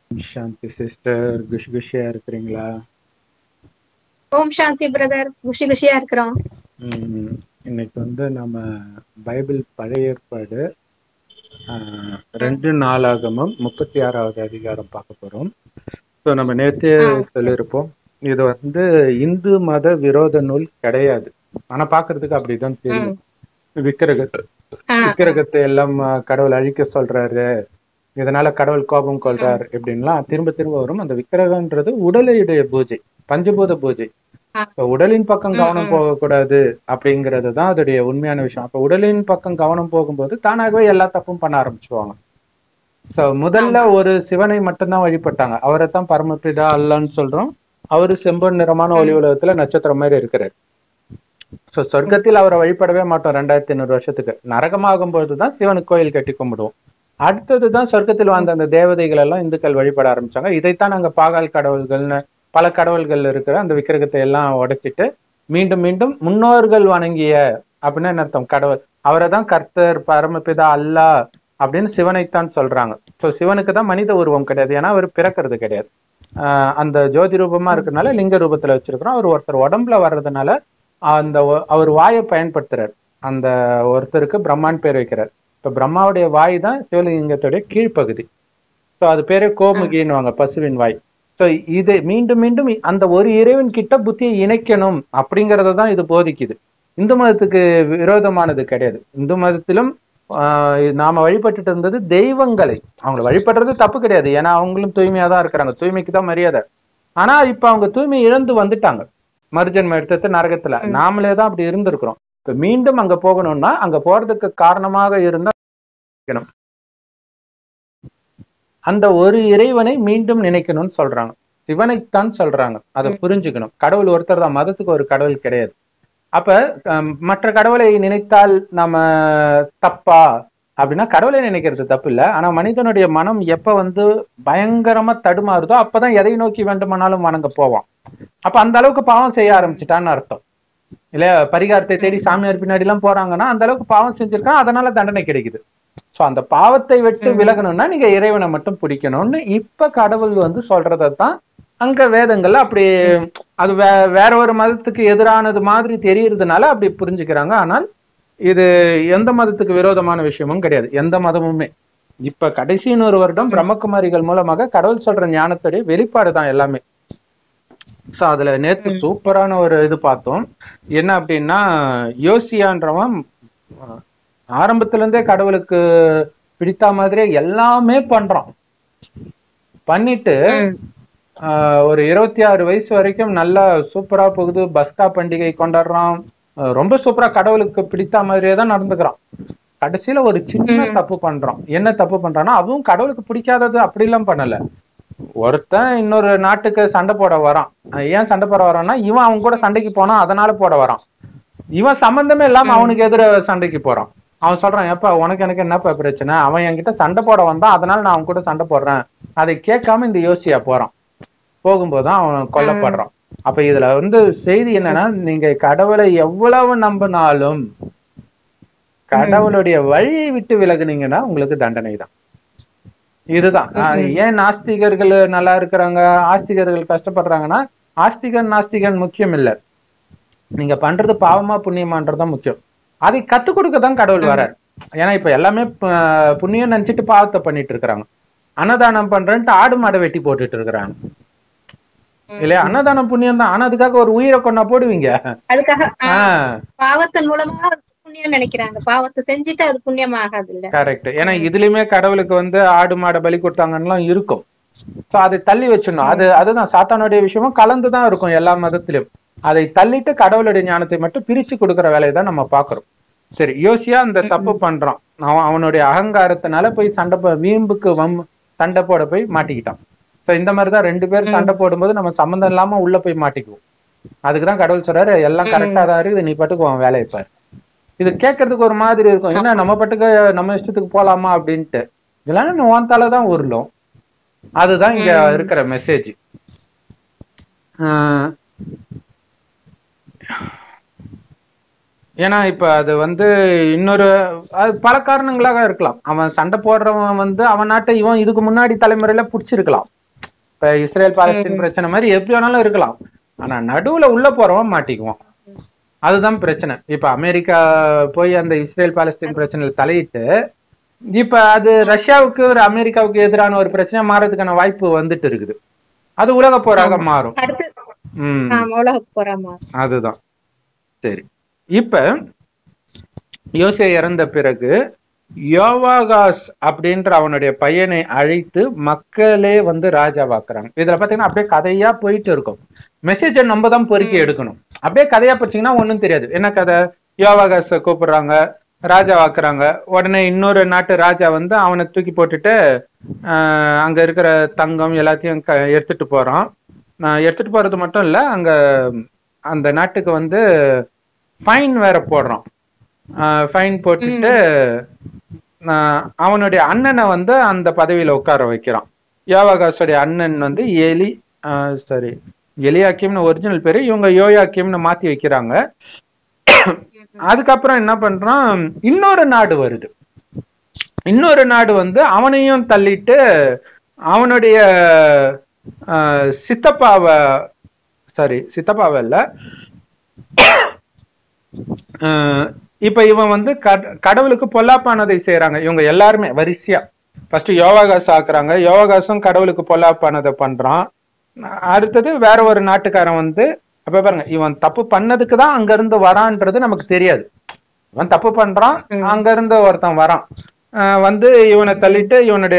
சாந்தி sister குஷி குஷியா இருக்கிறீங்களா ஓம் சாந்தி brother குஷி குஷியா இருக்கிறோம் ம், இன்னைக்கு வந்து நம்ம பைபிள் பழைய ஏற்பாடு ஆஹ், ரெண்டு நாளாகமும் முப்பத்தி ஆறாவது அதிகாரம் பார்க்க போறோம் ஸோ நம்ம நேற்றே ஆ. சொல்லியிருப்போம் இது வந்து இந்து மத விரோத நூல் கிடையாது ஆனா பார்க்கிறதுக்கு அப்படிதான் தெரியும் விக்கிரகத்தை ஆ, விக்கிரகத்தை எல்லாம் ஆஹ், கடவுள் அழிக்க சொல்றாரு இதனால கடவுள் கோபம் கொள்றார் இப்படின்லாம் திரும்ப திரும்ப வரும் அந்த விக்கிரகன்றது உடலுடைய பூஜை பஞ்சபூத பூஜை ஆ. இப்ப உடலின் பக்கம் ம், கவனம் ம். போகக்கூடாது அப்படிங்கிறது தான் அதோடைய உண்மையான விஷயம் அப்ப உடலின் பக்கம் கவனம் போகும்போது தானாகவே எல்லா தப்பும் பண்ண ஆரம்பிச்சுவாங்க சோ முதல்ல ஒரு சிவனை மட்டும்தான் வழிபட்டாங்க அவரை தான் பரமபிதா அல்லன்னு சொல்றோம் அவரு செம்பொன் நிறமான ஒளி உலகத்துல நட்சத்திரம் மாதிரி இருக்கிறார் சோ சொர்க்கத்தில் அவரை வழிபடவே மாட்டோம் ரெண்டாயிரத்தி ஐநூறு வருஷத்துக்கு நரகமாகும் பொழுதுதான் சிவனுக்கு கோயில் கட்டி கும்பிடுவோம் அடுத்ததுதான் சொர்க்கத்தில் வாழ்ந்த அந்த தேவதைகள் எல்லாம் இந்துக்கள் வழிபட ஆரம்பிச்சாங்க இதைத்தான் நாங்க பாகால் கடவுள்கள்னு பல கடவுள்கள் இருக்கிற அந்த விக்கிரகத்தை எல்லாம் உடைச்சிட்டு மீண்டும் மீண்டும் முன்னோர்கள் வணங்கிய அப்படின்னு என்ன அர்த்தம் கடவுள் அவரை தான் கர்த்தர் பரமபிதா அல்லாஹ் அப்படின்னு சிவனைத்தான் சொல்றாங்க ஸோ சிவனுக்கு தான் மனித உருவம் கிடையாது ஏன்னா அவர் பிறக்கிறது கிடையாது ஆஹ் அந்த ஜோதி ரூபமா இருக்கறனால லிங்க ரூபத்துல வச்சிருக்கிறோம் அவர் ஒருத்தர் உடம்புல வர்றதுனால அந்த ஒ- அவர் வாயை பயன்படுத்துறார் அந்த ஒருத்தருக்கு பிரம்மான் பேர் வைக்கிறார் இப்ப பிரம்மாவுடைய வாய் தான் சிவலிங்கத்துடைய கீழ்ப்பகுதி ஸோ அது பேரே கோமுகின்னுவாங்க பசுவின் வாய் ஸோ இது மீண்டும் மீண்டும் அந்த ஒரு இறைவன் கிட்ட புத்தியை இணைக்கணும் அப்படிங்கறத தான் இது போதிக்குது இந்து மதத்துக்கு விரோதமானது கிடையாது இந்து மதத்திலும் ஆஹ், நாம வழிபட்டுட்டு இருந்தது தெய்வங்களை அவங்கள வழிபடுறது தப்பு கிடையாது ஏன்னா அவங்களும் தூய்மையா தான் இருக்கிறாங்க தூய்மைக்கு தான் மரியாதை ஆனா இப்ப அவங்க தூய்மை இழந்து வந்துட்டாங்க மறுஜன்ம எடுத்தது நரகத்துல ம். நாமளே தான் அப்படி இருந்திருக்கிறோம் இப்ப மீண்டும் அங்க போகணும்னா அங்க போறதுக்கு காரணமாக இருந்தா இருக்கணும். அந்த ஒரு இறைவனை மீண்டும் நினைக்கணும்னு சொல்றாங்க சிவனைத்தான் சொல்றாங்க அதை ம். புரிஞ்சுக்கணும் கடவுள் ஒருத்தர் தான் மதத்துக்கு ஒரு கடவுள் கிடையாது அப்ப ஹம், மற்ற கடவுளை நினைத்தால் நம்ம தப்பா அப்படின்னா கடவுளை நினைக்கிறது தப்பு இல்ல ஆனா மனிதனுடைய மனம் எப்ப வந்து பயங்கரமா தடுமாறுதோ அப்பதான் எதை நோக்கி வேண்டுமானாலும் வணங்க போவான் அப்ப அந்த அளவுக்கு பாவம் செய்ய ஆரம்பிச்சுட்டான்னு அர்த்தம் இல்ல பரிகாரத்தை தேடி சாமியார் பின்னாடி எல்லாம் போறாங்கன்னா அந்த அளவுக்கு பாவம் செஞ்சிருக்கான் அதனால தண்டனை கிடைக்குது சோ அந்த பாவத்தை விட்டு ம். விலகணும்னா நீங்க இறைவனை மட்டும் பிடிக்கணும்னு இப்ப கடவுள் வந்து சொல்றதைத்தான் அங்க வேதங்கள்ல அப்படி அது வே வேற ஒரு மதத்துக்கு எதிரானது மாதிரி தெரியறதுனால அப்படி புரிஞ்சுக்கிறாங்க ஆனால் இது எந்த மதத்துக்கு விரோதமான விஷயமும் கிடையாது எந்த மதமுமே இப்ப கடைசி நூறு வருடம் ம். பிரம்மகுமாரிகள் மூலமாக கடவுள் சொல்ற ஞானத்துடைய வெளிப்பாடு தான் எல்லாமே சோ அதுல நேத்து ம். சூப்பரான ஒரு இது பார்த்தோம் என்ன அப்படின்னா யோசியான்றவன் அஹ், ஆரம்பத்துல இருந்தே கடவுளுக்கு பிடித்த மாதிரியே எல்லாமே பண்றான் பண்ணிட்டு ம், ஆஹ் ஒரு இருபத்தி ஆறு வயசு வரைக்கும் நல்லா சூப்பரா போகுது பஸ்கா பண்டிகை கொண்டாடுறான் ஆஹ் ரொம்ப சூப்பரா கடவுளுக்கு பிடித்த மாதிரியே தான் நடந்துக்கிறான் கடைசியில ஒரு சின்ன ம். தப்பு பண்றான் என்ன தப்பு பண்றான்னா அதுவும் கடவுளுக்கு பிடிக்காதது அப்படிலாம் பண்ணல ஒருத்தன் இன்னொரு நாட்டுக்கு சண்டை போட வரான் ஆஹ் ஏன் சண்டை போட வரான்னா இவன் அவன் கூட சண்டைக்கு போனா அதனால போட வரான் இவன் சம்பந்தமே இல்லாம ம். அவனுக்கு எதிர சண்டைக்கு போறான் அவன் சொல்றான் ஏப்பா உனக்கு எனக்கு என்னப்பா பிரச்சனை அவன் என்கிட்ட சண்டை போட வந்தான் அதனால நான் அவன் கூட சண்டை போடுறேன் அதை கேட்காம இந்த யோசியா போறான் போகும்போதுதான் அவன் கொல்லப்படுறான் அப்ப இதுல வந்து செய்தி என்னன்னா நீங்க கடவுளை எவ்வளவு நம்பினாலும் கடவுளுடைய வழியை விட்டு விலகுனீங்கன்னா உங்களுக்கு தண்டனை தான் இதுதான் ஆஹ் ம்ம். ஏன் நாஸ்திகர்கள் நல்லா இருக்கிறாங்க ஆஸ்திகர்கள் கஷ்டப்படுறாங்கன்னா ஆஸ்திகன் நாஸ்திகன் முக்கியம் இல்ல நீங்க பண்றது பாவமா புண்ணியமான்றதுதான் முக்கியம் அதை கத்துக் கொடுக்க தான் கடவுள் வரார் ஏன்னா இப்ப எல்லாமே ப- புண்ணியம் நினைச்சிட்டு பாவத்தை பண்ணிட்டு இருக்கிறாங்க அன்னதானம் பண்றேன்ட்டு ஆடு மாடை வெட்டி போட்டுட்டு இருக்கிறாங்க இல்லையா அன்னதானம் புண்ணியம் தான் ஆனா அதுக்காக ஒரு உயிரை கொண்டா போடுவீங்க அதுக்காக ஆ, ஆஹ் பாவத்தின் மூலமா புண்ணியம் நினைக்கிறாங்க பாவத்தை செஞ்சுட்டு அது புண்ணியம் ஆகாது இல்ல கரெக்ட் ஏன்னா இதுலயுமே கடவுளுக்கு வந்து ஆடு மாடை பலி கொடுத்தாங்கலாம் இருக்கும் சோ அதை தள்ளி வச்சிடணும் அது அதுதான் சாத்தானுடைய விஷயமும் கலந்துதான் இருக்கும் எல்லா மதத்திலும் அதை தள்ளிட்டு கடவுளுடைய ஞானத்தை மட்டும் பிரிச்சு கொடுக்கிற வேலையை தான் நம்ம பாக்குறோம் சரி யோசியா அந்த தப்பு பண்றான் அவன் அவனுடைய அகங்காரத்தினால போய் சண்டை போ- வீம்புக்கு வம் சண்டை போட போய் மாட்டிக்கிட்டான் சோ இந்த மாதிரிதான் ரெண்டு பேர் சண்டை போடும்போது நம்ம சம்மந்தம் இல்லாம உள்ள போய் மாட்டிக்குவோம் அதுக்குதான் கடவுள் சொல்றாரு எல்லாம் கரெக்டா தான் இருக்குது நீ பாட்டுக்கு உன் வேலையை பாரு இது கேட்கறதுக்கு ஒரு மாதிரி இருக்கும் என்ன நம்ம பாட்டுக்கு நம்ம இஷ்டத்துக்கு போலாமா அப்படின்ட்டு இல்லைன்னா நீ உன் தலை தான் உருளும் அதுதான் இங்க ம். இருக்கிற மெசேஜ் ஏன்னா இப்ப அது வந்து இன்னொரு அது பல காரணங்களாக இருக்கலாம் அவன் சண்டை போடுறவன் வந்து அவன் நாட்டை இவன் இதுக்கு முன்னாடி தலைமுறையில புடிச்சிருக்கலாம் இப்ப இஸ்ரேல் பாலஸ்தீன் பிரச்சனை மாதிரி எப்படி வேணாலும் இருக்கலாம் ஆனா நடுவுல உள்ள போறவன் மாட்டிக்குவான் அதுதான் பிரச்சனை இப்ப அமெரிக்கா போய் அந்த இஸ்ரேல் பாலஸ்தீன் பிரச்சனையில தலையிட்டு இப்ப அது ரஷ்யாவுக்கு ஒரு அமெரிக்காவுக்கு எதிரான ஒரு பிரச்சனை மாறதுக்கான வாய்ப்பு வந்துட்டு இருக்குது அது உலக போராக மாறும் அடுத்து ம் ஆமா உலக போறாமா அதுதான் சரி இப்ப யோசே இறந்த பிறகு யோவாகாஸ் அப்படின்ற அவனுடைய பையனை அழைத்து மக்களே வந்து ராஜாவாக்குறாங்க இதுல பாத்தீங்கன்னா அப்படியே கதையா போயிட்டு இருக்கும் மெசேஜை நம்ம தான் பொறுக்கி எடுக்கணும் அப்படியே கதையா படிச்சீங்கன்னா ஒண்ணும் தெரியாது என்ன கதை யோவாகாஸ கூப்பிடுறாங்க ராஜாவாக்குறாங்க உடனே இன்னொரு நாட்டு ராஜா வந்து அவனை தூக்கி போட்டுட்டு ஆஹ் அங்க இருக்கிற தங்கம் எல்லாத்தையும் க எடுத்துட்டு போறான் ஆஹ் எடுத்துட்டு போறது மட்டும் இல்ல அங்க அந்த நாட்டுக்கு வந்து ஃபைன் வேற போடுறான் ஃபைன் போட்டுட்டு ஆஹ் அவனுடைய அண்ணனை வந்து அந்த பதவியில உட்கார வைக்கிறான் யோவாகாஸுடைய அண்ணன் வந்து எலி சாரி எலியாக்கிம்னு ஒரிஜினல் பேரு இவங்க யோயாக்கிம்னு மாத்தி வைக்கிறாங்க அதுக்கப்புறம் என்ன பண்றான் இன்னொரு நாடு வருது இன்னொரு நாடு வந்து அவனையும் தள்ளிட்டு அவனுடைய ஆஹ், சித்தப்பாவை சாரி சித்தப்பாவை இல்ல ஆஹ், இப்ப இவன் வந்து கட- கடவுளுக்கு பொல்லாப்பானதை செய்யறாங்க இவங்க எல்லாருமே வரிசையா ஃபர்ஸ்ட் யோகாகாசம் ஆக்குறாங்க யோகாகாசம் கடவுளுக்கு பொல்லாப்பானதை பண்றான் அடுத்தது வேற ஒரு நாட்டுக்காரன் வந்து அப்ப பாருங்க இவன் தப்பு பண்ணதுக்கு தான் அங்க இருந்து வரான்றது நமக்கு தெரியாது இவன் தப்பு பண்றான் அங்க இருந்து ஒருத்தன் வரான் ஆஹ் வந்து இவனை தள்ளிட்டு இவனுடைய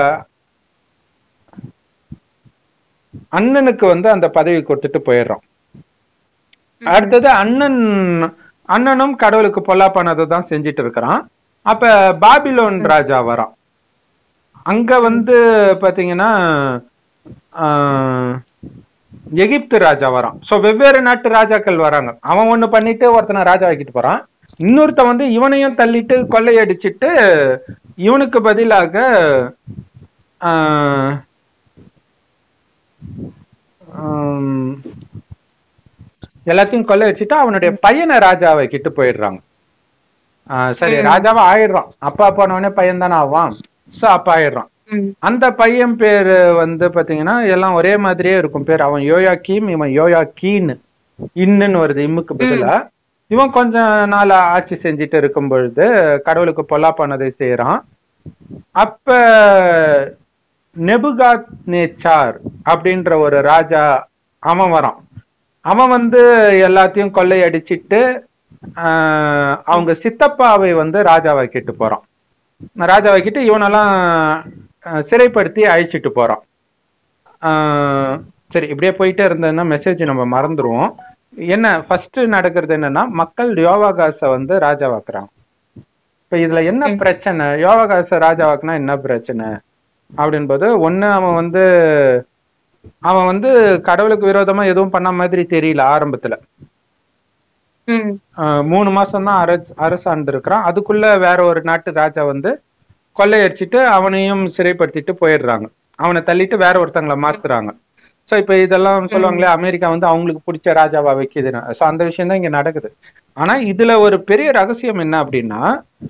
அண்ணனுக்கு வந்து அந்த பதவி கொடுத்துட்டு போயிடுறான் அடுத்தது அண்ணன் அண்ணனும் கடவுளுக்கு பொல்லாப்பானதை தான் செஞ்சிட்டு இருக்கிறான் அப்ப பாபிலோன் ராஜா வரான் அங்க வந்து பாத்தீங்கன்னா ஆஹ், எகிப்து ராஜா வரான் சோ வெவ்வேறு நாட்டு ராஜாக்கள் வராங்க அவன் ஒண்ணு பண்ணிட்டு ஒருத்தனை ராஜா ஆக்கிட்டு போறான் இன்னொருத்த வந்து இவனையும் தள்ளிட்டு கொள்ளையடிச்சிட்டு இவனுக்கு பதிலாக ஆஹ், ஆம், எல்லாத்தையும் கொள்ளை வச்சுட்டு அவனுடைய பையனை ராஜாவை கிட்டு போயிடுறாங்க ஆஹ் சரி ராஜாவா ஆயிடுறான் அப்பா போனவனே பையன் தானே ஆவான் சோ அப்பா ஆயிடுறான் ம். அந்த பையன் பேரு வந்து பாத்தீங்கன்னா எல்லாம் ஒரே மாதிரியே இருக்கும் பேர் அவன் யோயா கீம் இவன் யோயா கீன்னு இன்னுன்னு வருது இம்முக்கு பதிலா இவன் கொஞ்ச நாள் ஆட்சி செஞ்சுட்டு இருக்கும் பொழுது கடவுளுக்கு பொல்லாப்பானதை செய்யறான் அப்ப நெபுகாத் நேச்சார் அப்படின்ற ஒரு ராஜா அவன் வரான் அவன் வந்து எல்லாத்தையும் கொள்ளையடிச்சிட்டு ஆஹ், அவங்க சித்தப்பாவை வந்து ராஜாவாக்கிட்டு போறான் ராஜாவாக்கிட்டு இவனெல்லாம் ஆஹ், சிறைப்படுத்தி அழிச்சிட்டு போறான் ஆஹ், சரி இப்படியே போயிட்டே இருந்ததுன்னா மெசேஜ் நம்ம மறந்துடுவோம் என்ன ஃபர்ஸ்ட் நடக்கிறது என்னன்னா மக்கள் யோகாகாச வந்து ராஜாவாக்குறாங்க இப்ப இதுல என்ன பிரச்சனை யோகாகாச ராஜாவாக்குனா என்ன பிரச்சனை அப்படின்போது ஒண்ணு அவன் வந்து அவன் வந்து கடவுளுக்கு விரோதமா எதுவும் பண்ண மாதிரி தெரியல ஆரம்பத்துல ம். ஆஹ் மூணு மாசம் தான் அரசு அரசாண்டு இருக்கிறான் அதுக்குள்ள வேற ஒரு நாட்டு ராஜா வந்து கொள்ளையடிச்சிட்டு அவனையும் சிறைப்படுத்திட்டு போயிடுறாங்க அவனை தள்ளிட்டு வேற ஒருத்தங்களை மாத்துறாங்க சோ இப்ப இதெல்லாம் சொல்லுவாங்களே அமெரிக்கா வந்து அவங்களுக்கு பிடிச்ச ராஜாவா வைக்குதுன்னு சோ அந்த விஷயம் தான் இங்க நடக்குது ஆனா இதுல ஒரு பெரிய ரகசியம் என்ன அப்படின்னா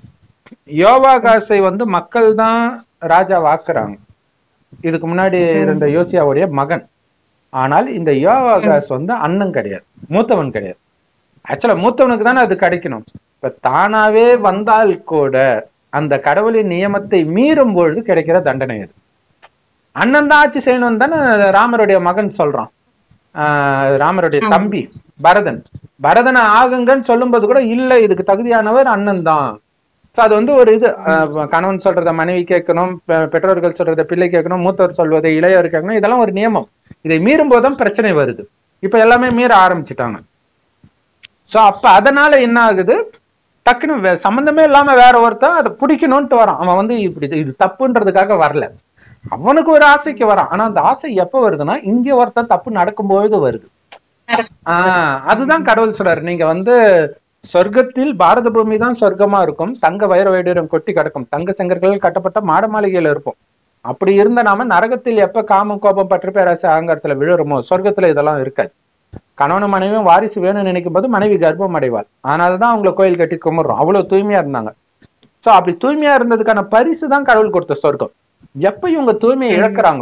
யோவாகாசை வந்து மக்கள் தான் ராஜாவாக்குறாங்க இதுக்கு முன்னாடி இருந்த யோசியாவுடைய மகன் ஆனால் இந்த யோவாகாஸ் வந்து அண்ணன் கிடையாது மூத்தவன் கிடையாது ஆக்சுவலா மூத்தவனுக்கு தானே அது கிடைக்கணும் இப்ப தானாவே வந்தால் கூட அந்த கடவுளின் நியமத்தை மீறும் பொழுது கிடைக்கிற தண்டனை அது அண்ணன் தான் ஆட்சி செய்யணும் தானே ராமருடைய மகன் சொல்றான் ஆஹ் ராமருடைய தம்பி பரதன் பரதனை ஆகுங்கன்னு சொல்லும்போது கூட இல்ல இதுக்கு தகுதியானவர் அண்ணன் தான் சோ அது வந்து ஒரு இது ஆஹ் கணவன் சொல்றத மனைவி கேட்கணும் பெ- பெற்றோர்கள் சொல்றத பிள்ளை கேட்கணும் மூத்தவர் சொல்வதை இளையவர் கேட்கணும் இதெல்லாம் ஒரு நியமம் இதை மீறும் போதுதான் பிரச்சனை வருது இப்ப எல்லாமே மீற ஆரம்பிச்சிட்டாங்க சோ அப்ப அதனால என்ன ஆகுது டக்குன்னு வே- சம்பந்தமே இல்லாம வேற ஒருத்தன் அதை பிடிக்கணும்ட்டு வரான் அவன் வந்து இப்படி இது- இது தப்புன்றதுக்காக வரல அவனுக்கு ஒரு ஆசைக்கு வரான் ஆனா அந்த ஆசை எப்ப வருதுன்னா இங்க ஒருத்தன் தப்பு நடக்கும்பொழுது வருது ஆஹ் அதுதான் கடவுள் சொல்றாரு நீங்க வந்து சொர்க்கத்தில் பாரத பூமி தான் சொர்க்கமா இருக்கும் தங்க வைர வைடூரம் கொட்டி கிடக்கும் தங்க செங்கற்கள் கட்டப்பட்ட மாட மாளிகையில இருப்போம் அப்படி இருந்த நாம நரகத்தில் எப்ப காமம் கோபம் பற்று பேராசை அகங்காரத்துல விழுறோமோ சொர்க்கத்துல இதெல்லாம் இருக்காது கணவனும் மனைவியும் வாரிசு வேணும்னு நினைக்கும் போது மனைவி கர்ப்பம் அடைவாள் அதனாலதான் அவங்கள கோயில் கட்டி கும்பிடுறோம் அவ்வளவு தூய்மையா இருந்தாங்க சோ அப்படி தூய்மையா இருந்ததுக்கான பரிசு தான் கடவுள் கொடுத்த சொர்க்கம் எப்ப இவங்க தூய்மையை இழக்கிறாங்களோ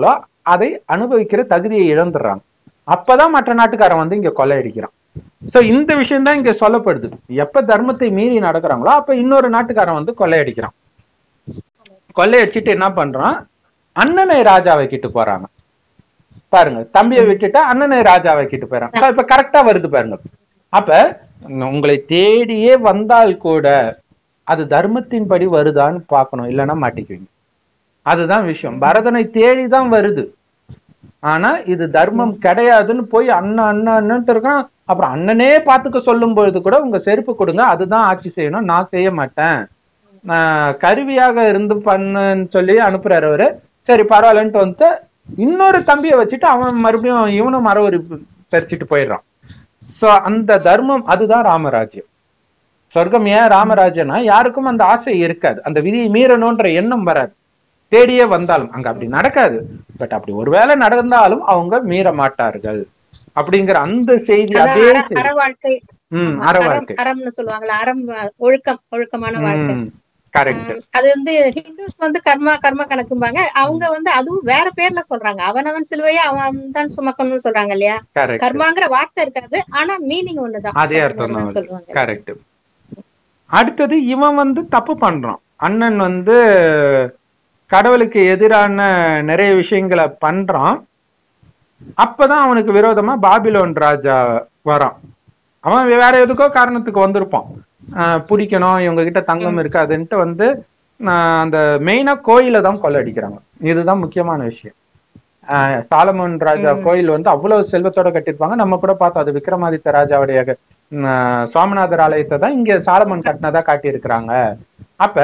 அதை அனுபவிக்கிற தகுதியை இழந்துடுறாங்க அப்பதான் மற்ற நாட்டுக்காரன் வந்து இங்க கொள்ளையடிக்கிறான் சோ இந்த விஷயம் தான் இங்க சொல்லப்படுது எப்ப தர்மத்தை மீறி நடக்கிறாங்களோ அப்ப இன்னொரு நாட்டுக்காரன் வந்து கொள்ளையடிக்கிறான் கொள்ளையடிச்சிட்டு என்ன பண்றான் அண்ணனை ராஜாவை கிட்டு போறாங்க பாருங்க தம்பியை விட்டுட்டு அண்ணனை ராஜாவை கிட்டு போறாங்க So, இப்ப கரெக்டா வருது பாருங்க அப்ப உங்களை தேடியே வந்தால் கூட அது தர்மத்தின்படி வருதான்னு பார்க்கணும் இல்லைன்னா மாட்டிக்குவீங்க அதுதான் விஷயம் பரதனை தேடி தான் வருது ஆனா இது தர்மம் கிடையாதுன்னு போய் அண்ணன் அண்ணன் அண்ணன்ட்டு இருக்கான் அப்புறம் அண்ணனே பாத்துக்க சொல்லும் பொழுது கூட உங்க செருப்பு கொடுங்க அதுதான் ஆட்சி செய்யணும் நான் செய்ய மாட்டேன் நான் கருவியாக இருந்து பண்ணுன்னு சொல்லி அனுப்புறாரு அவரு சரி பரவாயில்லன்ட்டு வந்து இன்னொரு தம்பியை வச்சுட்டு அவன் மறுபடியும் இவனும் மரவரி பறிச்சுட்டு போயிடுறான் சோ அந்த தர்மம் அதுதான் ராமராஜ்யம் சொர்க்கம் ஏன் ராமராஜ்யம்னா யாருக்கும் அந்த ஆசை இருக்காது அந்த விதியை மீறணும்ன்ற எண்ணம் வராது தேடியே வந்தாலும் அங்க அப்படி நடக்காது பட் அப்படி ஒருவேளை நடந்தாலும் அவங்க மீற மாட்டார்கள் அப்படிங்கிற அந்த செய்தி அதான் அதே அற- செய்தி அற வாழ்க்கை ம் ஆமா, அற அறம் வாழ்க்கை அறம்னு சொல்லுவாங்கல்ல அறம் அஹ், ஒழுக்கம் ஒழுக்கமான வாழ்க்கை கரெக்ட் ஆஹ் அது வந்து ஹிந்துஸ் வந்து கர்மா கர்ம கணக்கும்பாங்க அவங்க வந்து அதுவும் வேற பேர்ல சொல்றாங்க அவனவன் சிலுவையை அவன் தான் சுமக்கணும்னு சொல்றாங்க இல்லையா கரெக்ட் கர்மாங்கிற வார்த்தை இருக்காது ஆனா மீனிங் ஒண்ணுதான் அதே அந்த அர்த்தம் மாதிரிதான் தான் சொல்லுவாங்க கரெக்ட் அடுத்தது இவன் வந்து தப்பு பண்றான் அண்ணன் வந்து கடவுளுக்கு எதிரான நிறைய விஷயங்களை பண்றான் அப்பதான் அவனுக்கு விரோதமா பாபிலோன் ராஜா வரான் அவன் வேற எதுக்கோ காரணத்துக்கு வந்திருப்பான் ஆஹ் பிடிக்கணும் இவங்க கிட்ட தங்கம் இருக்காதுன்ட்டு வந்து ஆஹ் அந்த மெயினா கோயிலை தான் கொள்ளடிக்கிறாங்க இதுதான் முக்கியமான விஷயம் ஆஹ் சாலமன் ராஜா கோயில் வந்து அவ்வளவு செல்வத்தோட கட்டியிருப்பாங்க நம்ம கூட பார்த்தோம் அது விக்ரமாதித்த ராஜாவுடைய ஆஹ் சுவாமிநாதர் ஆலயத்தை தான் இங்க சாலமன் கட்டினதா காட்டியிருக்கிறாங்க அப்ப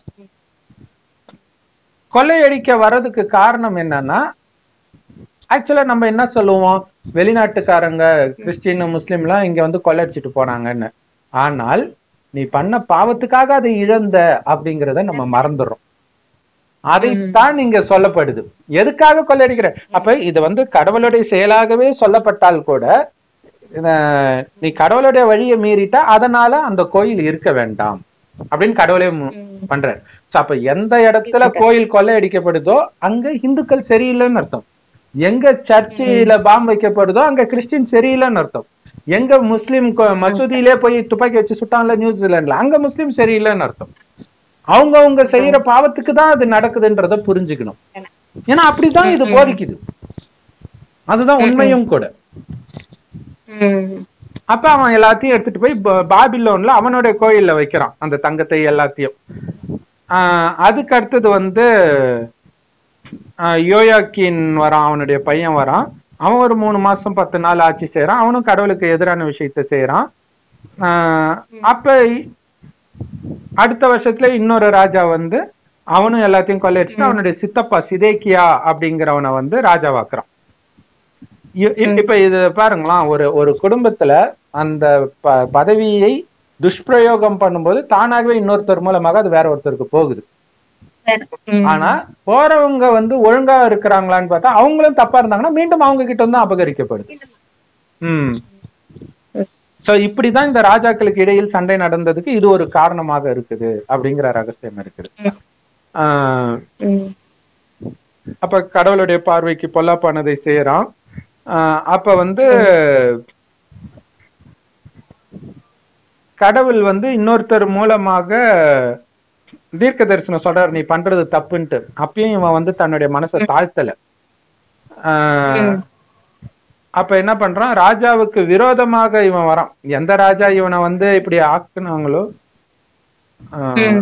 கொள்ளையடிக்க வர்றதுக்கு காரணம் என்னன்னா ஆக்சுவலா நம்ம என்ன சொல்லுவோம் வெளிநாட்டுக்காரங்க கிறிஸ்டின் முஸ்லீம்லாம் இங்க வந்து கொள்ளையடிச்சிட்டு போனாங்கன்னு ஆனால் நீ பண்ண பாவத்துக்காக அதை இழந்த அப்படிங்கறத நம்ம மறந்துடுறோம் அதைத்தான் இங்க சொல்லப்படுது எதுக்காக கொள்ளையடிக்கிற அப்ப இது வந்து கடவுளுடைய செயலாகவே சொல்லப்பட்டால் கூட அஹ், நீ கடவுளுடைய வழியை மீறிட்டா அதனால அந்த கோயில் இருக்க வேண்டாம் அப்படின்னு கடவுளே மு- ம். பண்றாரு So, அப்ப எந்த இடத்துல கோயில் கொள்ளையடிக்கப்படுதோ அங்க இந்துக்கள் சரியில்லைன்னு அர்த்தம் எங்க சர்ச்சில பாம் வைக்கப்படுதோ அங்க கிறிஸ்டின் சரியில்லைன்னு அர்த்தம் எங்க முஸ்லிம் கொ- மசூதியிலே போய் துப்பாக்கி வச்சு சுட்டாங்கல்ல நியூசிலாந்துல அங்க முஸ்லிம் சரியில்லைன்னு அர்த்தம் அவங்க அவங்க செய்யற பாவத்துக்கு தான் அது நடக்குதுன்றத புரிஞ்சுக்கணும் ஏன்னா அப்படிதான் இது போதிக்குது அதுதான் உண்மையும் கூட ம். அப்ப அவன் எல்லாத்தையும் எடுத்துட்டு போய் பா- பாபிலோன்ல அவனுடைய கோயில்ல வைக்கிறான் அந்த தங்கத்தை எல்லாத்தையும் ஆஹ் அதுக்கு அடுத்தது வந்து ஆஹ் யோயாக்கின் வரான் அவனுடைய பையன் வரான் அவன் ஒரு மூணு மாசம் பத்து நாள் ஆட்சி செய்யறான் அவனும் கடவுளுக்கு எதிரான விஷயத்த செய்யறான் ஆஹ் அப்ப இ- அடுத்த வருஷத்துல இன்னொரு ராஜா வந்து அவனும் எல்லாத்தையும் கொள்ளையடிச்சுட்டு அவனுடைய சித்தப்பா சிதேக்கியா அப்படிங்கிறவனை வந்து ராஜாவாக்குறான் இ- இ- இப்ப இது பாருங்களா ஒரு ஒரு குடும்பத்துல அந்த ப- பதவியை துஷ்பிரயோகம் பண்ணும்போது தானாகவே இன்னொருத்தர் மூலமாக அது வேற ஒருத்தருக்கு போகுது வேற. ம். ஆனா போறவங்க வந்து ஒழுங்கா இருக்கிறாங்களான்னு பார்த்தா அவங்களும் தப்பா இருந்தாங்கன்னா மீண்டும் அவங்க கிட்ட வந்து அபகரிக்கப்படுது ம் சோ இப்படிதான் இந்த ராஜாக்களுக்கு இடையில் சண்டை நடந்ததுக்கு இது ஒரு காரணமாக இருக்குது அப்படிங்கிற ரகசியம் இருக்குது ம். ஆஹ் ம். அப்ப கடவுளுடைய பார்வைக்கு பொல்லாப்பானதை செய்யறான் ஆஹ் அப்ப வந்து கடவுள் வந்து இன்னொருத்தர் மூலமாக தீர்க்க தரிசனம் சொல்றாரு நீ பண்றது தப்புன்ட்டு அப்பயும் இவன் வந்து தன்னுடைய மனசை தாழ்த்தல ஆஹ் ம். அப்ப என்ன பண்றான் ராஜாவுக்கு விரோதமாக இவன் வரான் எந்த ராஜா இவனை வந்து இப்படி ஆக்குனாங்களோ ஆஹ் ம்.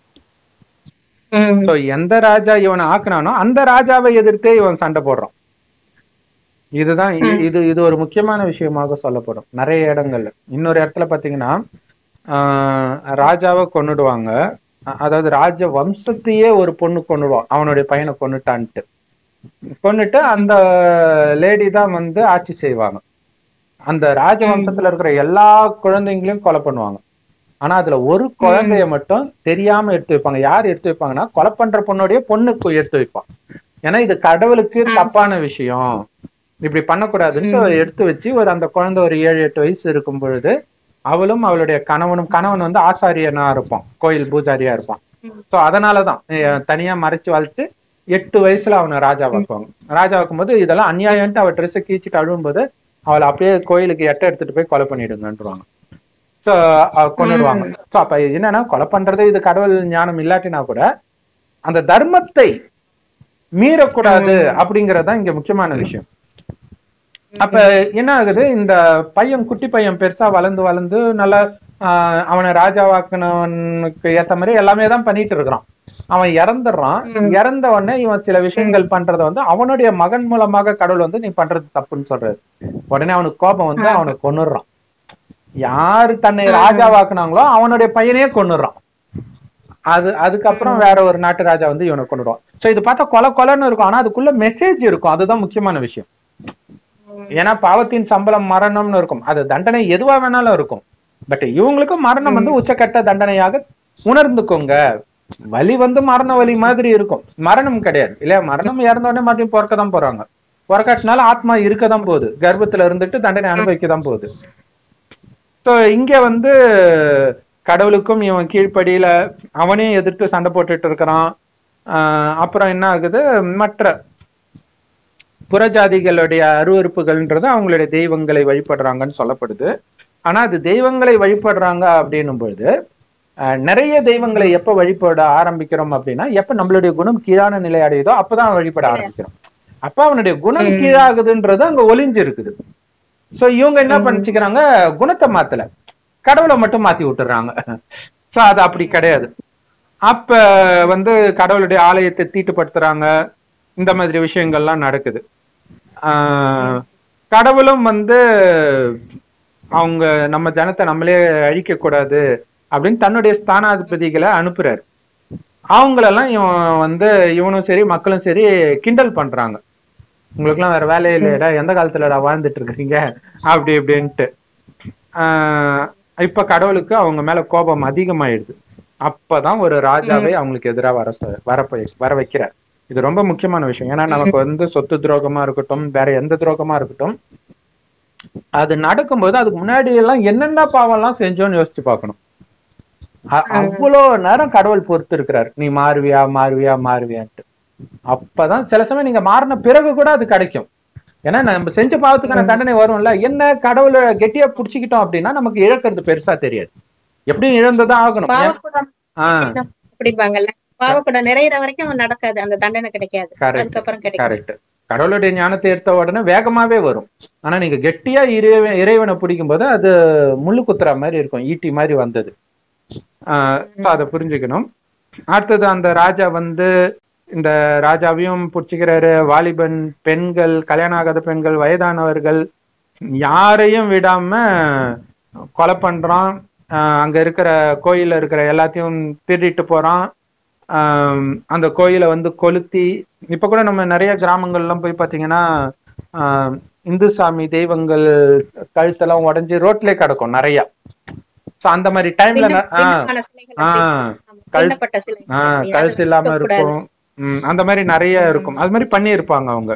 ம். சோ எந்த ராஜா இவனை ஆக்குனானோ அந்த ராஜாவை எதிர்த்தே இவன் சண்டை போடுறான் இதுதான் இது இது இது ஒரு முக்கியமான விஷயமாக சொல்லப்படும் நிறைய இடங்கள்ல இன்னொரு இடத்துல பாத்தீங்கன்னா ஆஹ் ராஜாவை கொன்னுடுவாங்க அ- அதாவது ராஜ வம்சத்தையே ஒரு பொண்ணு கொன்னுடுவான் அவனுடைய பையனை கொன்னுட்டான்ட்டு கொன்னுட்டு அந்த லேடி தான் வந்து ஆட்சி செய்வாங்க அந்த ராஜ வம்சத்துல இருக்கிற எல்லா குழந்தைங்களையும் கொலை பண்ணுவாங்க ஆனா அதுல ஒரு குழந்தைய மட்டும் தெரியாம எடுத்து வைப்பாங்க யார் எடுத்து வைப்பாங்கன்னா கொலை பண்ற பொண்ணுடைய பொண்ணுக்கு எடுத்து வைப்பான் ஏன்னா இது கடவுளுக்கு தப்பான விஷயம் இப்படி பண்ணக்கூடாதுன்ட்டு அவ எடுத்து வச்சு ஒரு அந்த குழந்தை ஒரு ஏழு எட்டு வயசு இருக்கும் பொழுது அவளும் அவளுடைய கணவனும் கணவன் வந்து ஆசாரியனா இருப்பான் கோயில் பூஜாரியா இருப்பான் ம். சோ அதனாலதான் அஹ் தனியா மறைச்சு வளர்த்து எட்டு வயசுல அவனை ராஜாவாக்குவாங்க ராஜாவாக்கும் போது இதெல்லாம் அநியாயம்ட்டு அவ ட்ரெஸ்ஸை கீச்சிட்டு அழுவும்போது அவளை அப்படியே கோயிலுக்கு எட்ட எடுத்துட்டு போய் கொலை பண்ணிடுங்கன்றாங்க ஸோ கொண்டுடுவாங்க ஸோ அப்ப என்னன்னா கொலை பண்றது இது கடவுள் ஞானம் இல்லாட்டினா கூட அந்த தர்மத்தை மீறக்கூடாது அப்படிங்கறதுதான் இங்க முக்கியமான விஷயம் அப்ப என்ன ஆகுது இந்த பையன் குட்டி பையன் பெருசா வளர்ந்து வளர்ந்து நல்லா ஆஹ், அவனை ராஜாவாக்குனவனுக்கு ஏத்த மாதிரி எல்லாமே தான் பண்ணிட்டு இருக்கிறான் அவன் இறந்துடுறான் இறந்த உடனே இவன் சில விஷயங்கள் பண்றத வந்து அவனுடைய மகன் மூலமாக கடவுள் வந்து நீ பண்றது தப்புன்னு சொல்றாரு உடனே அவனுக்கு கோபம் வந்து அவனை கொன்னுடுறான் யாரு தன்னை ராஜாவாக்குனாங்களோ அவனுடைய பையனையே கொன்னுடுறான் அது அதுக்கப்புறம் வேற ஒரு நாட்டு ராஜா வந்து இவனை கொண்டுடுவான் சோ இது பார்த்தா கொலை கொலைன்னு இருக்கும் ஆனா அதுக்குள்ள மெசேஜ் இருக்கும் அதுதான் முக்கியமான விஷயம் ஏன்னா பாவத்தின் சம்பளம் மரணம்னு இருக்கும் அது தண்டனை எதுவா வேணாலும் இருக்கும் பட் இவங்களுக்கு மரணம் வந்து உச்சக்கட்ட தண்டனையாக உணர்ந்துக்கோங்க வலி வந்து மரண வலி மாதிரி இருக்கும் மரணம் கிடையாது இல்லையா மரணம் இறந்த உடனே மறுபடியும் பிறக்க தான் போறாங்க பிறக்காட்டினால ஆத்மா இருக்க தான் போகுது கர்ப்பத்துல இருந்துட்டு தண்டனை அனுபவிக்க தான் போகுது ஸோ இங்க வந்து கடவுளுக்கும் இவன் கீழ்ப்படியில அவனையும் எதிர்த்து சண்டை போட்டுட்டு இருக்கிறான் ஆஹ் அப்புறம் என்ன ஆகுது மற்ற புறஜாதிகளுடைய அருவறுப்புகள்ன்றது அவங்களுடைய தெய்வங்களை வழிபடுறாங்கன்னு சொல்லப்படுது ஆனா அது தெய்வங்களை வழிபடுறாங்க அப்படின்னும் பொழுது ஆஹ் நிறைய தெய்வங்களை எப்ப வழிபட ஆரம்பிக்கிறோம் அப்படின்னா எப்ப நம்மளுடைய குணம் கீழான நிலை அடையுதோ அப்பதான் வழிபட ஆரம்பிக்கிறோம் அப்ப அவனுடைய குணம் கீழாகுதுன்றது அங்க ஒளிஞ்சு இருக்குது சோ இவங்க என்ன பண்ணிச்சுக்கிறாங்க குணத்தை மாத்தல கடவுளை மட்டும் மாத்தி விட்டுறாங்க சோ அது அப்படி கிடையாது அப்ப வந்து கடவுளுடைய ஆலயத்தை தீட்டுப்படுத்துறாங்க இந்த மாதிரி விஷயங்கள்லாம் நடக்குது ஆஹ் கடவுளும் வந்து அவங்க நம்ம ஜனத்தை நம்மளே அழிக்க கூடாது அப்படின்னு தன்னுடைய ஸ்தானாதிபதிகளை அனுப்புறாரு அவங்களெல்லாம் இவன் வந்து இவனும் சரி மக்களும் சரி கிண்டல் பண்றாங்க உங்களுக்குலாம் வேற வேலையே இல்லையடா எந்த காலத்துலடா வாழ்ந்துட்டு இருக்கிறீங்க அப்படி இப்படின்ட்டு ஆஹ் இப்ப கடவுளுக்கு அவங்க மேல கோபம் அதிகமாயிடுது அப்பதான் ஒரு ராஜாவை அவங்களுக்கு எதிராக வர சொ- வர போய்- வர வைக்கிறார் இது ரொம்ப முக்கியமான விஷயம் ஏன்னா நமக்கு வந்து சொத்து துரோகமா இருக்கட்டும் வேற எந்த துரோகமா இருக்கட்டும் அது நடக்கும்போது அதுக்கு முன்னாடி எல்லாம் என்னென்ன பாவம் எல்லாம் செஞ்சோன்னு யோசிச்சு பார்க்கணும் அ- அவ்வளோ நேரம் கடவுள் பொறுத்து இருக்கிறார் நீ மாறுவியா மாறுவியா மாறுவியான்ட்டு அப்பதான் சில சமயம் நீங்க மாறின பிறகு கூட அது கிடைக்கும் ஏன்னா நம்ம செஞ்ச பாவத்துக்கான தண்டனை வரும்ல என்ன கடவுளை கெட்டியா புடிச்சுக்கிட்டோம் அப்படின்னா நமக்கு இழக்கிறது பெருசா தெரியாது எப்படியும் இழந்துதான் ஆகணும் ஏன்- பாவக்கூடம் ஆஹ் அப்படிம்பாங்கல்ல பாவக்கூடம் நிறையிற வரைக்கும் நடக்காது அந்த தண்டனை கிடைக்காது Correct. அதுக்கப்புறம் கிடைக்கும் கரெக்ட் கடவுளுடைய ஞானத்தை எடுத்த உடனே வேகமாவே வரும் ஆனா நீங்க கெட்டியா இறைவன் இறைவனை பிடிக்கும் போது அது முள்ளு குத்துற மாதிரி இருக்கும் ஈட்டி மாதிரி வந்தது ஆஹ் so அதை புரிஞ்சுக்கணும் அடுத்தது அந்த ராஜா வந்து இந்த ராஜாவையும் பிடிச்சிக்கிறாரு வாலிபன் பெண்கள் கல்யாணம் ஆகாத பெண்கள் வயதானவர்கள் யாரையும் விடாம கொலை பண்றான் ஆஹ் அங்க இருக்கிற கோயில்ல இருக்கிற எல்லாத்தையும் திருடிட்டு போறான் ஆஹ் அந்த கோயிலை வந்து கொளுத்தி இப்ப கூட நம்ம நிறைய கிராமங்கள்லாம் போய் பாத்தீங்கன்னா ஆஹ் இந்து சாமி தெய்வங்கள் கழுத்தெல்லாம் உடைஞ்சு ரோட்லயே கிடக்கும் நிறைய சோ அந்த மாதிரி டைம்ல பின்ன- பின்னமான சிலைகள் அப்படி. ஆஹ் ஆமா, கழு- பின்னப்பட்ட சிலை ஆஹ் அப்படி. கழுத்து அதை இல்லாம வச்சுக்கக்கூடாது. இருக்கும் உம் அந்த மாதிரி நிறைய இருக்கும் அது மாதிரி பண்ணி இருப்பாங்க அவங்க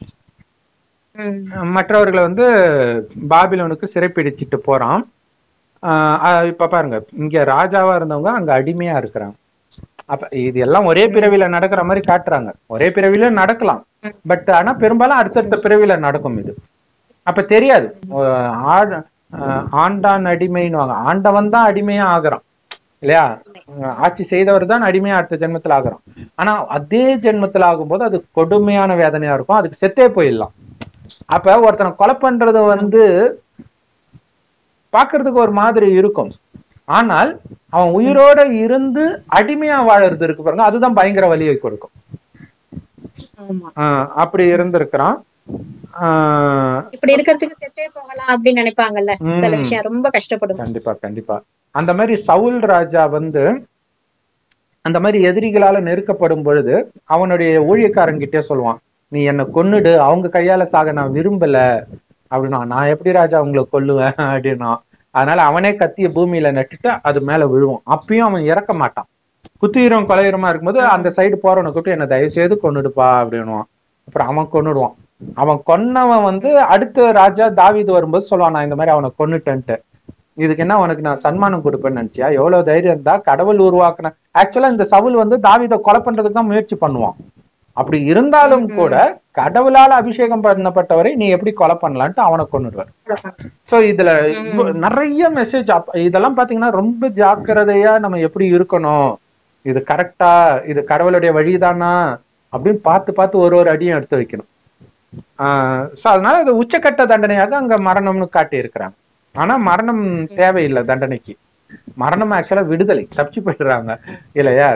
ம். மற்றவர்களை வந்து பாபிலோனுக்கு சிறைப்பிடிச்சிட்டு போறான் ஆஹ் அஹ் இப்ப பாருங்க இங்க ராஜாவா இருந்தவங்க அங்க அடிமையா இருக்கிறாங்க அப்ப இது எல்லாம் ஒரே பிறவில நடக்கிற மாதிரி காட்டுறாங்க ஒரே பிறவில நடக்கலாம் பட் ஆனா பெரும்பாலும் அடுத்தடுத்த பிறவில நடக்கும் இது அப்ப தெரியாது ஆஹ் ஆ- ஆஹ் ஆண்டான் அடிமைன்னுவாங்க ஆண்டவன் தான் அடிமையா ஆகுறான் இல்லையா ஆஹ் ஆட்சி செய்தவர் தான் அடிமையா அடுத்த ஜென்மத்துல ஆகுறான் ஆனா அதே ஜென்மத்துல ஆகும்போது அது கொடுமையான வேதனையா இருக்கும் அதுக்கு செத்தே போயிடலாம் அப்ப ஒருத்தனை கொலை பண்றது வந்து பாக்குறதுக்கு ஒரு மாதிரி இருக்கும் ஆனால் அவன் உயிரோட இருந்து அடிமையா வாழறது இருக்கு பாருங்க அதுதான் பயங்கர வலியை கொடுக்கும் ஆமா ஆஹ் அப்படி இருந்திருக்கிறான் ஆஹ் இப்படி இருக்கிறதுக்கு செத்தே போகலாம் அப்படின்னு நினைப்பாங்கல்ல சில ம். விஷயம் ரொம்ப கஷ்டப்படும் கண்டிப்பா கண்டிப்பா அந்த மாதிரி சவுல் ராஜா வந்து அந்த மாதிரி எதிரிகளால நெருக்கப்படும் பொழுது அவனுடைய ஊழியக்காரங்கிட்டே சொல்லுவான் நீ என்னை கொன்னுடு அவங்க கையால சாக நான் விரும்பல அப்படின்னா நான் எப்படி ராஜா உங்களை கொல்லுவேன் அப்படின்னா அதனால அவனே கத்திய பூமியில நட்டுட்டு அது மேல விழுவும் அப்பயும் அவன் இறக்க மாட்டான் குத்தீரம் கொலையுரமா இருக்கும்போது அந்த சைடு போறவனை கூப்பிட்டு என்ன தயவு செய்து கொன்னுடுப்பா அப்படின்னுவான் அப்புறம் அவன் கொன்னுடுவான் அவன் கொன்னவன் வந்து அடுத்த ராஜா தாவீது வரும்போது சொல்லுவான் நான் இந்த மாதிரி அவனை கொன்னுட்டேன்ட்டு இதுக்கு என்ன உனக்கு நான் சன்மானம் கொடுப்பேன்னு நினைச்சியா எவ்வளவு தைரியம் இருந்தா கடவுள் உருவாக்குன ஆக்சுவலா இந்த சவுல் வந்து தாவீதை கொலை பண்றதுக்கு தான் முயற்சி பண்ணுவான் அப்படி இருந்தாலும் ம், கூட கடவுளால அபிஷேகம் பண்ணப்பட்டவரை நீ எப்படி கொலை பண்ணலான்ட்டு அவனை கொண்டுடுவார் சோ இதுல இப்போ நிறைய மெசேஜ் இதெல்லாம் பாத்தீங்கன்னா ரொம்ப ஜாக்கிரதையா நம்ம எப்படி இருக்கணும் இது கரெக்டா இது கடவுளுடைய வழிதானா அப்படின்னு பார்த்து பார்த்து ஒரு ஒரு அடியும் எடுத்து வைக்கணும் ஆஹ் சோ அதனால இது உச்சக்கட்ட தண்டனையாக அங்க மரணம்னு காட்டி இருக்கிறாங்க ஆனா மரணம் தேவையில்லை தண்டனைக்கு மரணம் ஆக்சுவலா விடுதலை தப்பிச்சு போயிடுறாங்க இல்லையா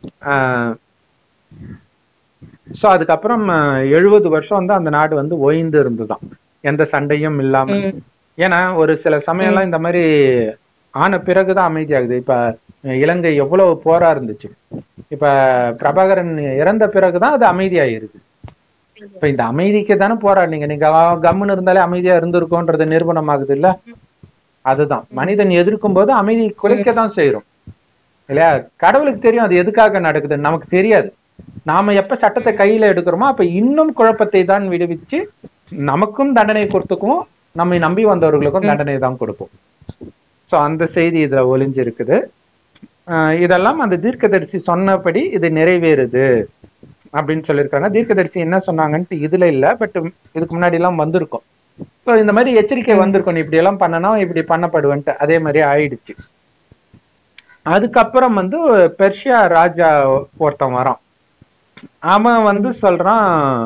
சோ அதுக்கப்புறம் எழுபது வருஷம் வந்து அந்த நாடு வந்து ஓய்ந்து இருந்துதான் எந்த சண்டையும் இல்லாம ம். ஏன்னா ஒரு சில சமயம்லாம் இந்த மாதிரி ஆன பிறகுதான் அமைதியாகுது இப்ப இலங்கை எவ்வளவு போரா இருந்துச்சு இப்ப பிரபாகரன் இறந்த பிறகுதான் அது அமைதியாயிருது இப்ப இந்த அமைதிக்கு தானே போராடினீங்க நீங்க அவ- கம்முன்னு இருந்தாலே அமைதியா இருந்திருக்கோன்றது நிரூபணம் ஆகுது இல்ல அதுதான் மனிதன் எதிர்க்கும் போது அமைதி குலைக்க தான் செய்யறோம் இல்லையா கடவுளுக்கு தெரியும் அது எதுக்காக நடக்குதுன்னு நமக்கு தெரியாது நாம எப்ப சட்டத்தை கையில எடுக்கிறோமோ அப்ப இன்னும் குழப்பத்தை தான் விடுவிச்சு நமக்கும் தண்டனை கொடுத்துக்குவோம் நம்மை நம்பி வந்தவர்களுக்கும் தண்டனை தான் கொடுப்போம் சோ அந்த செய்தி இதுல ஒளிஞ்சிருக்குது ஆஹ் இதெல்லாம் அந்த தீர்க்கதரிசி சொன்னபடி இது நிறைவேறுது அப்படின்னு சொல்லியிருக்காங்க தீர்க்கதரிசி என்ன சொன்னாங்கன்ட்டு இதுல இல்ல பட் இதுக்கு முன்னாடி எல்லாம் வந்திருக்கும் சோ இந்த மாதிரி எச்சரிக்கை வந்திருக்கும் நீ இப்படி எல்லாம் பண்ணனா இப்படி பண்ணப்படுவேன்ட்டு அதே மாதிரி ஆயிடுச்சு அதுக்கப்புறம் வந்து பெர்ஷியா ராஜா ஒருத்தன் வரான் அவன் வந்து சொல்றான்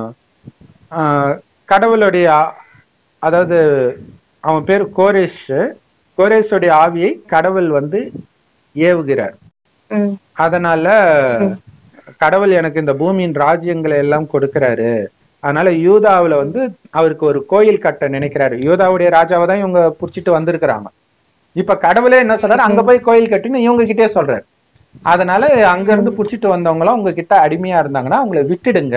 ஆஹ் கடவுளுடைய ஆ- அதாவது அவன் பேர் கோரேஷ் கோரேஷுடைய ஆவியை கடவுள் வந்து ஏவுகிறார் ம். அதனால கடவுள் எனக்கு இந்த பூமியின் ராஜ்யங்களை எல்லாம் கொடுக்கிறாரு அதனால யூதாவுல வந்து அவருக்கு ஒரு கோயில் கட்ட நினைக்கிறாரு யூதாவுடைய ராஜாவை தான் இவங்க புடிச்சிட்டு வந்திருக்கிறாங்க இப்ப கடவுளே என்ன சொல்றாரு அங்க போய் கோயில் கட்டுன்னு இவங்க கிட்டே சொல்றாரு அதனால அங்க இருந்து புடிச்சிட்டு வந்தவங்களாம் உங்க கிட்ட அடிமையா இருந்தாங்கன்னா அவங்கள விட்டுடுங்க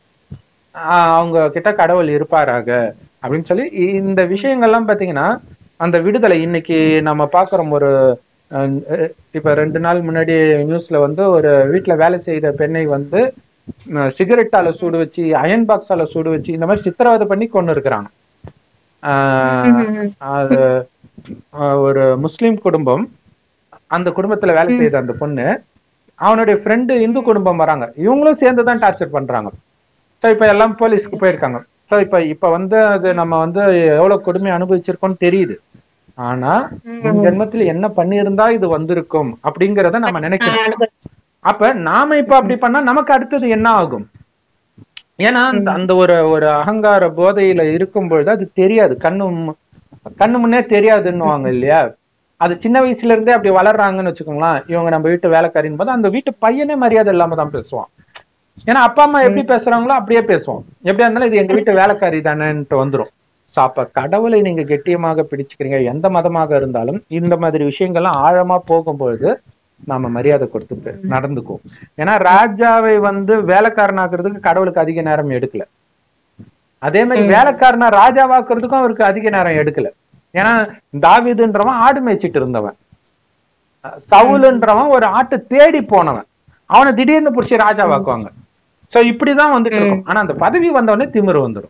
ஆஹ் அவங்க கிட்ட கடவுள் இருப்பாராக அப்படின்னு சொல்லி இந்த விஷயங்கள்லாம் பாத்தீங்கன்னா அந்த விடுதலை இன்னைக்கு நம்ம பாக்குறோம் ஒரு அஹ், அஹ், இப்ப ரெண்டு நாள் முன்னாடி நியூஸ்ல வந்து ஒரு வீட்டுல வேலை செய்த பெண்ணை வந்து அஹ், சிகரெட்டால சூடு வச்சு அயன் பாக்ஸால சூடு வச்சு இந்த மாதிரி சித்திரவதை பண்ணி கொண்டு இருக்கிறாங்க ம். அது அஹ், ஒரு முஸ்லிம் குடும்பம் அந்த குடும்பத்துல வேலை செய்த அந்த பொண்ணு அவனுடைய ஃப்ரெண்டு இந்து குடும்பம் வராங்க இவங்களும் சேர்ந்து தான் டார்ச்சர் பண்றாங்க ஸோ இப்ப எல்லாம் போலீஸ்க்கு போயிருக்காங்க ஸோ இப்ப இப்ப வந்து அது நம்ம வந்து எவ்வளவு கொடுமை அனுபவிச்சிருக்கோம்னு தெரியுது ஆனா முன் ஜென்மத்துல என்ன பண்ணியிருந்தா இது வந்திருக்கும் அப்படிங்கறத நம்ம நினைக்கிறோம் அனுபவி- அப்ப நாம இப்ப அப்படி பண்ணா நமக்கு அடுத்தது என்ன ஆகும் ஏன்னா அந்த- அந்த ஒரு ஒரு அகங்கார போதையில இருக்கும் பொழுது அது தெரியாது கண்ணு மு- கண்ணு முன்னே தெரியாதுன்னுவாங்க இல்லையா அது சின்ன வயசுல இருந்தே அப்படி வளர்றாங்கன்னு வச்சுக்கோங்களேன் இவங்க நம்ம வீட்டு வேலைக்காரின் போது அந்த வீட்டு பையனே மரியாதை இல்லாம தான் பேசுவான் ஏன்னா அப்பா அம்மா எப்படி பேசுறாங்களோ அப்படியே பேசுவோம் எப்படியா இருந்தாலும் இது எங்க வீட்டு வேலைக்காரி தானேன்ட்டு வந்துரும் சோ அப்ப கடவுளை நீங்க கெட்டியமாக பிடிச்சுக்கிறீங்க எந்த மதமாக இருந்தாலும் இந்த மாதிரி விஷயங்கள்லாம் ஆழமா போகும்பொழுது நாம மரியாதை கொடுத்து பே- நடந்துக்குவோம் ஏன்னா ராஜாவை வந்து வேலைக்காரனாக்குறதுக்கு கடவுளுக்கு அதிக நேரம் எடுக்கல அதே மாதிரி வேலைக்காரனா ராஜாவாக்குறதுக்கும் அவருக்கு அதிக நேரம் எடுக்கல ஏன்னா தாவீதுன்றவன் ஆடு மேய்ச்சிட்டு இருந்தவன் சவுலுன்றவன் ஒரு ஆட்டை தேடி போனவன் அவனை திடீர்னு பிடிச்சி ராஜாவாக்குவாங்க சோ இப்படிதான் வந்துட்டு இருக்கும் ஆனா அந்த பதவி வந்தவொடனே திமிரு வந்துடும்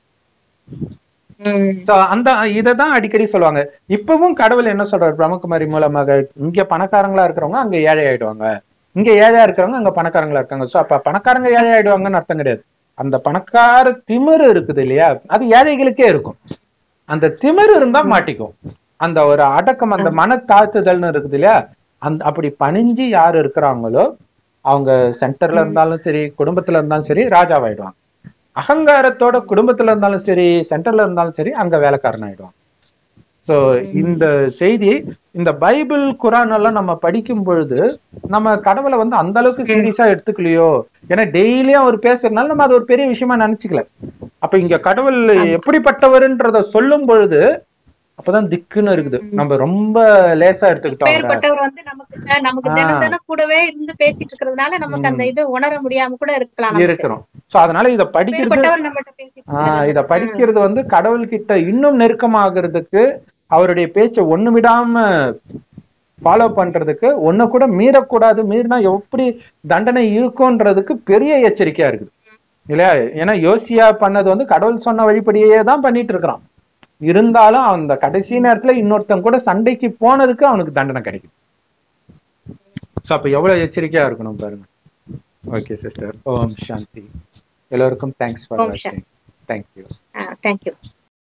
ம். So, அந்த இததான் அடிக்கடி சொல்லுவாங்க இப்பவும் கடவுள் என்ன சொல்றாரு பிரம்மகுமாரி மூலமாக இங்க பணக்காரங்களா இருக்கிறவங்க அங்க ஏழை ஆயிடுவாங்க இங்க ஏழையா இருக்கிறவங்க அங்க பணக்காரங்களா இருக்காங்க சோ அப்ப பணக்காரங்க ஏழை ஆயிடுவாங்கன்னு அர்த்தம் கிடையாது அந்த பணக்கார திமிரு இருக்குது இல்லையா அது ஏழைகளுக்கே இருக்கும் அந்த திமிரு இருந்தா மாட்டிக்கும் அந்த ஒரு அடக்கம் அந்த மன தாழ்த்துதல்னு இருக்குது இல்லையா அந்த அப்படி பணிஞ்சு யார் இருக்கிறாங்களோ அவங்க சென்டர்ல இருந்தாலும் சரி குடும்பத்துல இருந்தாலும் சரி ராஜாவாயிடுவாங்க அகங்காரத்தோட குடும்பத்துல இருந்தாலும் சரி சென்டர்ல இருந்தாலும் சரி அங்க வேலைக்காரன் ஆயிடுவான் சோ இந்த செய்தி இந்த பைபிள் குரான் எல்லாம் நம்ம படிக்கும் பொழுது நம்ம கடவுளை வந்து அந்த அளவுக்கு சீரியஸா எடுத்துக்கலையோ ஏன்னா டெய்லியும் அவர் பேசுறதுனால நம்ம அது ஒரு பெரிய விஷயமா நினைச்சுக்கல அப்ப இங்க கடவுள் எப்படிப்பட்டவர்ன்றத சொல்லும் பொழுது அப்பதான் திக்குன்னு இருக்குது நம்ம ரொம்ப லேசா எடுத்துக்கிட்டோம் அவரை. பேர்பட்டவர் வந்து நமக்கு நமக்கு தினம் தினம் கூடவே இருந்து பேசிட்டு இருக்கிறதுனால நமக்கு அந்த இது உணர முடியாம கூட இருக்கலாம் நமக்கு. இருக்கிறோம் சோ அதனால இத படிக்கிறது பேர்பட்டவர் நம்மகிட்ட பேசிட்டு ஆஹ் இருக்காரு. இத படிக்கிறது வந்து கடவுள்கிட்ட இன்னும் நெருக்கமாகிறதுக்கு அவருடைய பேச்சை ஒண்ணு விடாம ஃபாலோ பண்றதுக்கு ஒண்ணு கூட மீறக்கூடாது மீறினா எப்படி தண்டனை இருக்கும்ன்றதுக்கு பெரிய எச்சரிக்கையா இருக்குது இல்லையா ஏன்னா யோசியா பண்ணது வந்து கடவுள் சொன்ன வழிபடியே தான் பண்ணிட்டு இருக்கிறான் இருந்தாலும் அந்த கடைசி நேரத்துல இன்னொருத்தன் கூட சண்டைக்கு போனதுக்கு அவனுக்கு தண்டனை கிடைக்கும் சோ அப்ப எவ்வளவு எச்சரிக்கையா இருக்கணும் பாருங்க ஓகே சிஸ்டர் ஓம் சாந்தி எல்லோருக்கும் தேங்க்ஸ் ஃபார் ஓம் சாந்தி. வாட்சிங் தேங்க்யூ தேங்க்யூ